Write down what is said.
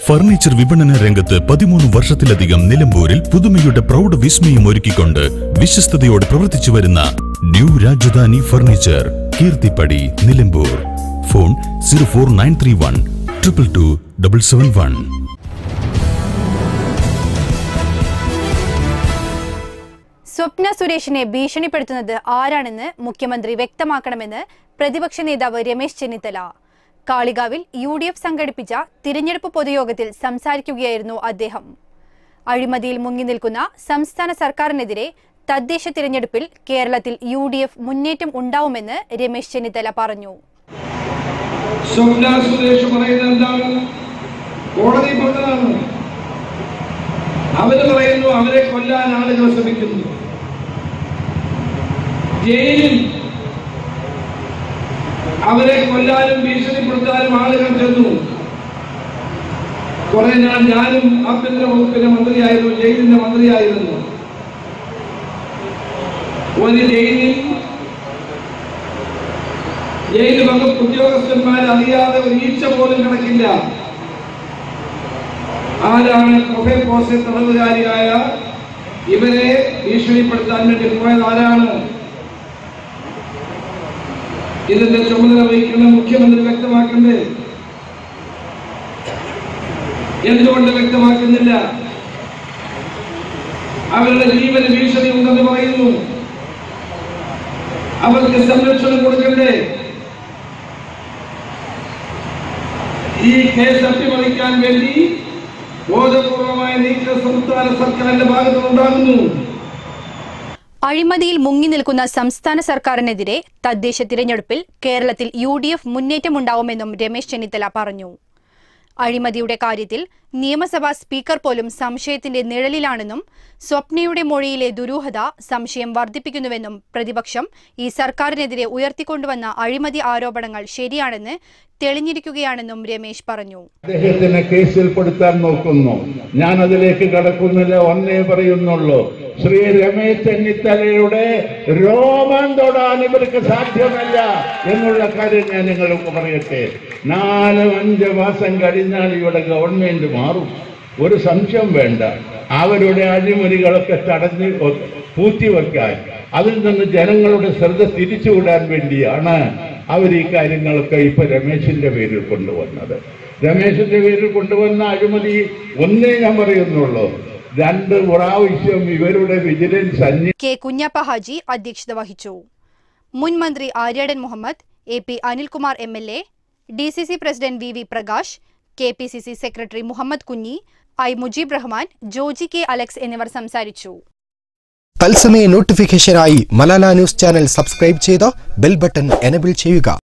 furniture വിപണന രംഗത്ത് പതിമൂന്ന് വർഷത്തിലധികം നിലമ്പൂരിൽ പുതുമയുടെ പ്രൗഢ വിസ്മയം ഒരുക്കിക്കൊണ്ട് വിശ്വസ്തയോടെ പ്രവർത്തിച്ചു വരുന്ന new Rajadhani furniture Keerthippadi Nilambur phone zero four nine three one triple two double seven one Swapna സുരേഷിനെ ഭീഷണിപ്പെടുത്തുന്നത് ആരാണെന്ന് മുഖ്യമന്ത്രി വ്യക്തമാക്കണമെന്ന് പ്രതിപക്ഷ നേതാവ് രമേശ് ചെന്നിത്തല കാളികാവിൽ യു ഡി എഫ് സംഘടിപ്പിച്ച തിരഞ്ഞെടുപ്പ് പൊതുയോഗത്തിൽ സംസാരിക്കുകയായിരുന്നു അദ്ദേഹം അഴിമതിയിൽ മുങ്ങി നിൽക്കുന്ന സംസ്ഥാന സർക്കാരിനെതിരെ തദ്ദേശ തിരഞ്ഞെടുപ്പിൽ കേരളത്തിൽ യു ഡി എഫ് മുന്നേറ്റം ഉണ്ടാവുമെന്ന് രമേശ് ചെന്നിത്തല പറഞ്ഞു സ്വപ്ന സുരേഷ് പറയുന്നത് എന്താണ് കോടതി പറഞ്ഞതാണ് അവര് പറയുന്നു അവരെ കൊല്ലാൻ ആളുകൾ ശ്രമിക്കുന്നു ജയിലിൽ അവരെ കൊല്ലാനും ഭീഷണിപ്പെടുത്താനും ആളുകൾ ചെന്നു കുറെ നാൾ ഞാനും ആഭ്യന്തര വകുപ്പിന്റെ മന്ത്രിയായിരുന്നു ജയിലിന്റെ മന്ത്രിയായിരുന്നു ഒരു ജയിലിൽ ജയിൽ വകുപ്പ് ഉദ്യോഗസ്ഥന്മാർ അറിയാതെ ഒരു ഈച്ച പോലും കിടക്കില്ല ആരാണ് പ്രൊഫൈൽ പോസ്റ്റ് തടവുകാരിയായ ഇവരെ ഭീഷണിപ്പെടുത്താൻ വേണ്ടി പോയത് ആരാണ് ഇതിന്റെ ചുമതല വഹിക്കുന്ന മുഖ്യമന്ത്രി വ്യക്തമാക്കണ്ടേ എന്തുകൊണ്ട് വ്യക്തമാക്കുന്നില്ല അവരുടെ ജീവന് ഭീഷണി ഉണ്ടെന്ന് പറയുന്നു അവർക്ക് സംരക്ഷണം കൊടുക്കണ്ടേ ഈ കേസ് അട്ടിമറിക്കാൻ വേണ്ടി ബോധപൂർവമായ നീക്കം സംസ്ഥാന സർക്കാരിന്റെ ഭാഗത്തുനിന്നുണ്ടാകുന്നു അഴിമതിയിൽ മുങ്ങി നിൽക്കുന്ന സംസ്ഥാന സർക്കാരിനെതിരെ തദ്ദേശ തിരഞ്ഞെടുപ്പിൽ കേരളത്തിൽ യു ഡി എഫ് മുന്നേറ്റമുണ്ടാവുമെന്നും രമേശ് ചെന്നിത്തല പറഞ്ഞു അഴിമതിയുടെ കാര്യത്തിൽ നിയമസഭാ സ്പീക്കർ പോലും സംശയത്തിന്റെ നിഴലിലാണെന്നും സ്വപ്നയുടെ മൊഴിയിലെ ദുരൂഹത സംശയം വർദ്ധിപ്പിക്കുന്നുവെന്നും പ്രതിപക്ഷം ഈ സർക്കാരിനെതിരെ ഉയർത്തിക്കൊണ്ടുവന്ന അഴിമതി ആരോപണങ്ങൾ ശരിയാണെന്ന് തെളിഞ്ഞിരിക്കുകയാണെന്നും രമേശ് പറഞ്ഞു അദ്ദേഹത്തിനെ കേസിൽപ്പെടുത്താൻ നോക്കുന്നു ഞാൻ അതിലേക്ക് കടക്കുന്നില്ല ഒന്നേ പറയുന്നുള്ളൂ ശ്രീ രമേശ് ചെന്നിത്തലയുടെ രോമം തൊടാൻ ഇവർക്ക് സാധ്യമല്ല എന്നുള്ള കാര്യം ഞാൻ നിങ്ങൾക്ക് പറയട്ടെ നാല് അഞ്ച് മാസം കഴിഞ്ഞാൽ ഇവിടെ ഗവൺമെന്റ് മാറും ഒരു സംശയം വേണ്ട അവരുടെ അഴിമതികളൊക്കെ തടഞ്ഞ് പൂത്തിവെക്കാൻ അതിൽ നിന്ന് ജനങ്ങളുടെ ശ്രദ്ധ തിരിച്ചുവിടാൻ വേണ്ടിയാണ് അവർ ഈ കാര്യങ്ങളൊക്കെ ഇപ്പൊ രമേശിന്റെ പേരിൽ കൊണ്ടുവന്നത് രമേശിന്റെ പേരിൽ കൊണ്ടുവന്ന അഴിമതി ഒന്നേ ഞാൻ പറയുന്നുള്ളൂ രണ്ട് പ്രാവശ്യം ഇവരുടെ വിജിലൻസ് അന്വേഷണം കെ കുഞ്ഞപ്പ ഹാജി അധ്യക്ഷത വഹിച്ചു മുൻ മന്ത്രി Aryadan Muhammad A P Anilkumar M L A D C C president V V Prakash K P C C secretary Muhammad Kunhi I Mujeeb Rahman Joji K Alex എന്നിവർ സംസാരിച്ചു തത്സമയ നോട്ടിഫിക്കേഷനായി മലാല ന്യൂസ് ചാനൽ സബ്സ്ക്രൈബ് ചെയ്ത് ബെൽ ബട്ടൺ എനബിൾ ചെയ്യുക